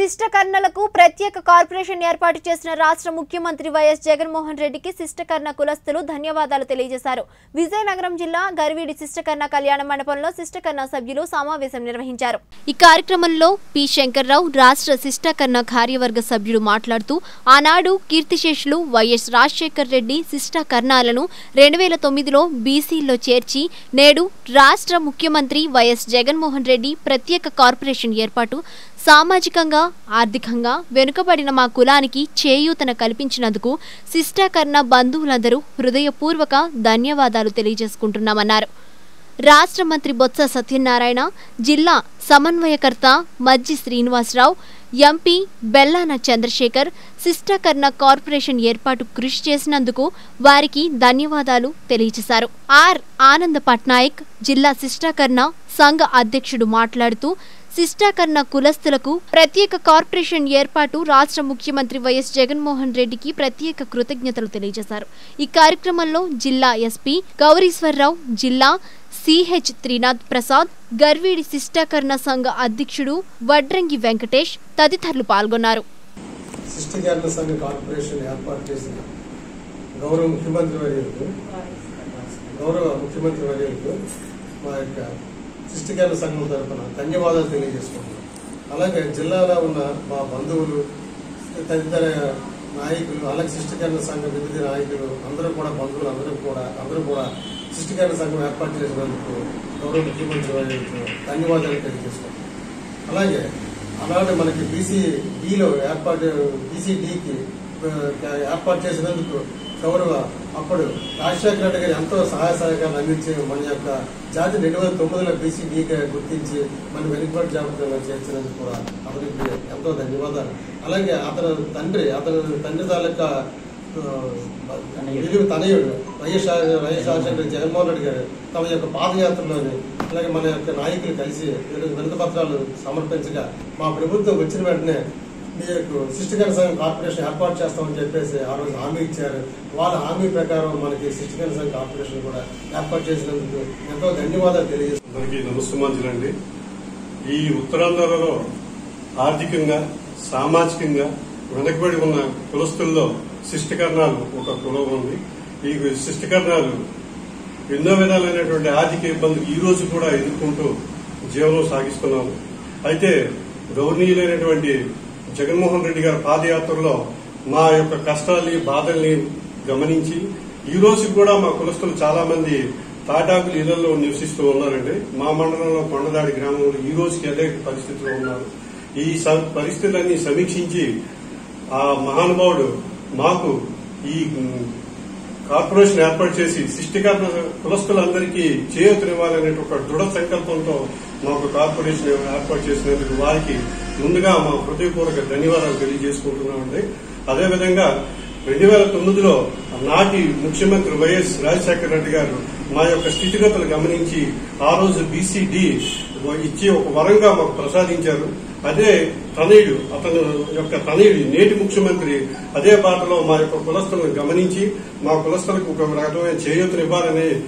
శిష్టకర్ణలకు ప్రత్యేక కార్పొరేషన్ ఏర్పాటు చేసిన రాష్ట్ర ముఖ్యమంత్రి వైఎస్ జగన్మోహన్ రెడ్డికి శిష్టకర్ణ కులస్తులు ధన్యవాదాలు తెలియజేశారు విజయనగరం జిల్లా గర్వీడి శిష్టకర్ణ కళ్యాణ మండపంలో శిష్టకర్ణ సభ్యులు సమావేశం నిర్వహించారు ఈ కార్యక్రమంలో పి శంకర్రావు రాష్ట్ర శిష్టకర్ణ కార్యవర్గ సభ్యుడు మాట్లాడుతూ ఆనాడు కీర్తిశేషులు వైఎస్ రాజశేఖర్ రెడ్డి శిష్టకర్ణాలను రెండు వేల తొమ్మిదిలో బీసీల్లో చేర్చి నేడు రాష్ట్ర ముఖ్యమంత్రి వైఎస్ జగన్మోహన్ రెడ్డి ప్రత్యేక కార్పొరేషన్ ఏర్పాటు సామాజికంగా ఆర్థికంగా వెనుకబడిన మా కులానికి చేయూతన కల్పించినందుకు శిష్టాకర్ణ బంధువులందరూ హృదయపూర్వక ధన్యవాదాలు తెలియజేసుకుంటున్నామన్నారు రాష్ట్ర మంత్రి బొత్స సత్యనారాయణ జిల్లా సమన్వయకర్త మజ్జి శ్రీనివాసరావు ఎంపీ బెల్లాన చంద్రశేఖర్ శిష్టాకర్ణ కార్పొరేషన్ ఏర్పాటు కృషి చేసినందుకు వారికి ధన్యవాదాలు తెలియజేశారు ఆర్ ఆనంద పట్నాయక్ జిల్లా శిష్టాకర్ణ సంఘ అధ్యక్షుడు మాట్లాడుతూ శిష్టాకర్ణ కులస్తులకు ప్రత్యేక కార్పొరేషన్ ఏర్పాటు రాష్ట్ర ముఖ్యమంత్రి వైఎస్ జగన్మోహన్ రెడ్డికి ప్రత్యేక కృతజ్ఞతలు తెలియజేశారు ఈ కార్యక్రమంలో జిల్లా ఎస్పీ గౌరీశ్వరరావు జిల్లా సిహెచ్ త్రినాథ్ ప్రసాద్ గర్వీడి శిష్టాకర్ణ సంఘ అధ్యక్షుడు వడ్రంగి వెంకటేష్ తదితరులు పాల్గొన్నారు శిష్టికరణ సంఘ కార్పొరేషన్ ఏర్పాటు చేసిన గౌరవ ముఖ్యమంత్రి వర్యులకు గౌరవ ముఖ్యమంత్రి వర్యులకు మా యొక్క శిష్టికరణ సంఘం తరఫున ధన్యవాదాలు తెలియజేసుకుంటున్నాం అలాగే జిల్లాలో ఉన్న మా బంధువులు తదితర నాయకులు అలాగే శిష్టికరణ సంఘం వివిధ నాయకులు అందరూ కూడా బంధువులు అందరూ కూడా అందరూ కూడా శిష్టికరణ సంఘం ఏర్పాటు చేసినందుకు గౌరవ ముఖ్యమంత్రి వర్యులకు ధన్యవాదాలు తెలియజేసుకుంటున్నాం అలాగే అలాగే మనకి బీసీ డిలో ఏర్పాటు బీసీ డికి ఏర్పాటు చేసినందుకు గౌరవ అప్పుడు రాజశేఖర రెడ్డి గారు ఎంతో సహాయ సహకారాలు అందించి మన యొక్క జాతి రెండు వేల తొమ్మిదిలో బీసీ డిగా గుర్తించి మన వెనుకబడి జాబితాలో చేర్చినందుకు కూడా అతనికి ఎంతో ధన్యవాదాలు అలాగే అతని తండ్రి అతని తండ్రి తాలూకా విలువ తనయుడు వైఎస్ వైఎస్ రాజశేఖర రెడ్డి జగన్మోహన్ రెడ్డి గారు తమ యొక్క పాదయాత్రలోని అలాగే మన యొక్క నాయకులు కలిసి వినతి పత్రాలు సమర్పించగా మా ప్రభుత్వం వచ్చిన వెంటనే మీ యొక్క శిష్టికరణ సంఘం కార్పొరేషన్ ఏర్పాటు చేస్తామని చెప్పేసి ఆ రోజు హామీ ఇచ్చారు వాళ్ళ హామీ ప్రకారం మనకి శిష్టికరణ సంఘం కార్పొరేషన్ కూడా ఏర్పాటు చేసినందుకు ఎంతో ధన్యవాదాలు తెలియజేస్తున్నాను అందరికీ నమస్కారాలండి ఈ ఉత్తరాంధ్రలో ఆర్థికంగా సామాజికంగా వెనకబడి ఉన్న కులస్తుల్లో శిష్టకర్ణాలు ఒక కులం ఉంది ఈ శిష్టకర్ణాలు ఎన్నో విధాలైనటువంటి ఆర్థిక ఇబ్బందులు ఈ రోజు కూడా ఎదుర్కొంటూ జీవనం సాగిస్తున్నాము అయితే గౌరవనీయులైనటువంటి జగన్మోహన్ రెడ్డి గారి పాదయాత్రలో మా యొక్క కష్టాల్ని బాధల్ని గమనించి ఈ రోజు కూడా మా కులస్తులు చాలా మంది తాటాకులు ఇళ్లలో నివసిస్తూ ఉన్నారండి మా మండలంలో కొండదాడి గ్రామంలో ఈ రోజుకి అదే పరిస్థితిలో ఉన్నారు ఈ స- పరిస్థితులన్నీ సమీక్షించి ఆ మహానుభావుడు మాకు ఈ ఉమ్, కార్పొరేషన్ ఏర్పాటు చేసి సృష్టికరణ కులస్తులందరికీ చేయూతనివ్వాలనే ఒక దృఢ సంకల్పంతో మాకు కార్పొరేషన్ ఏర్పాటు చేసినందుకు వారికి ముందుగా మా హృదయపూర్వక ధన్యవాదాలు తెలియజేసుకుంటున్నామండి అదేవిధంగా రెండు వేల తొమ్మిదిలో నాటి ముఖ్యమంత్రి వైఎస్ రాజశేఖర రెడ్డి గారు మా యొక్క స్థితిగతులు గమనించి ఆ రోజు బీసీడీ ఇచ్చి ఒక వరంగా మాకు ప్రసాదించారు అదే తనయుడు అతను యొక్క తనయుడు నేటి ముఖ్యమంత్రి అదే బాటలో మా యొక్క కులస్తులను గమనించి మా కులస్తులకు ఒక రకమైన చేయూతనివ్వాలని